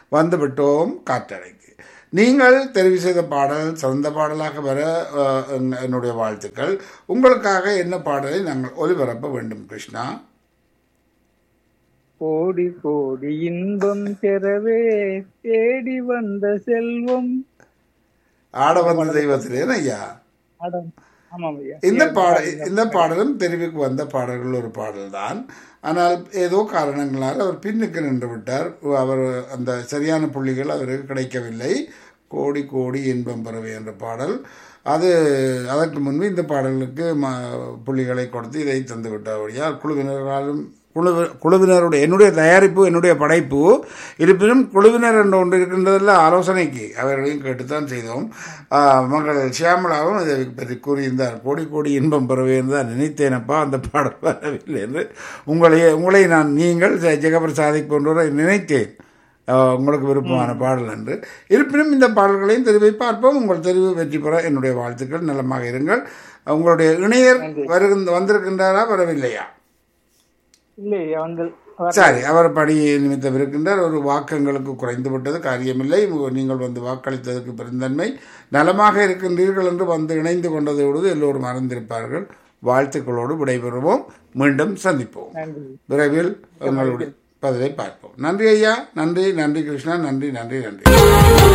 வந்துவிட்டோம் காற்றலைக்கு நீங்கள் தெரிவு செய்த பாடல் சிறந்த பாடலாக வர அஹ், என்- என்னுடைய வாழ்த்துக்கள் உங்களுக்காக என்ன பாடலை நாங்கள் ஒலிபரப்ப வேண்டும் கிருஷ்ணா கோடி கோடி இன்பம் பெறவே தேடி வந்த செல்வம் ஆட வந்த தெய்வத்திலே ஐயா அடம். ஆமாம் ஐயா இந்த பாட இந்த பாடலும் தெரிவுக்கு வந்த பாடல்கள் ஒரு பாடல்தான் ஆனால் ஏதோ காரணங்களால் அவர் பின்னுக்கு நின்று விட்டார் அவர் அந்த சரியான புள்ளிகள் அவருக்கு கிடைக்கவில்லை கோடி கோடி இன்பம் பெறவே என்ற பாடல் அது அதற்கு முன்பு இந்த பாடலுக்கு ம புள்ளிகளை கொடுத்து இதை தந்து விட்டார் வழியால் குழுவினராலும் குழு குழுவினருடைய என்னுடைய தயாரிப்பு என்னுடைய படைப்பு இருப்பினும் குழுவினர் என்ற ஒன்று இருக்கின்றதில் ஆலோசனைக்கு அவர்களையும் கேட்டுத்தான் செய்தோம் ஆஹ், மகள் ஷியாமலாவும் இதை பற்றி கூறியிருந்தார் கோடி கோடி இன்பம் பெறவே தான் நினைத்தேனப்பா அந்த பாடல் வரவில்லை என்று உங்களை உங்களை நான் நீங்கள் ஜெ- ஜெகபிரசாதை போன்றவரை நினைத்தேன் ஆஹ், உங்களுக்கு விருப்பமான பாடல் என்று இருப்பினும் இந்த பாடல்களையும் தெரிவை பார்ப்போம் உங்கள் தெரிவு வெற்றி பெற என்னுடைய வாழ்த்துக்கள் நலமாக இருங்கள் உங்களுடைய இணையர் வருகின்ற வந்திருக்கின்றாரா வரவில்லையா இல்லை ஐயா வந்து வர- சரி அவர் பணி நிமித்தம் இருக்கின்றார் ஒரு வாக்கங்களுக்கு குறைந்து விட்டது காரியமில்லை உங்க- நீங்கள் வந்து வாக்களித்ததற்கு பெருந்தன்மை நலமாக இருக்கின்றீர்கள் என்று வந்து இணைந்து கொண்டதோடு எல்லோரும் மறந்திருப்பார்கள் வாழ்த்துக்களோடு விடைபெறுவோம் மீண்டும் சந்திப்போம் நன்றி விரைவில் உங்களுடைய பதிலை பார்ப்போம் நன்றி ஐயா நன்றி நன்றி கிருஷ்ணா நன்றி நன்றி நன்றி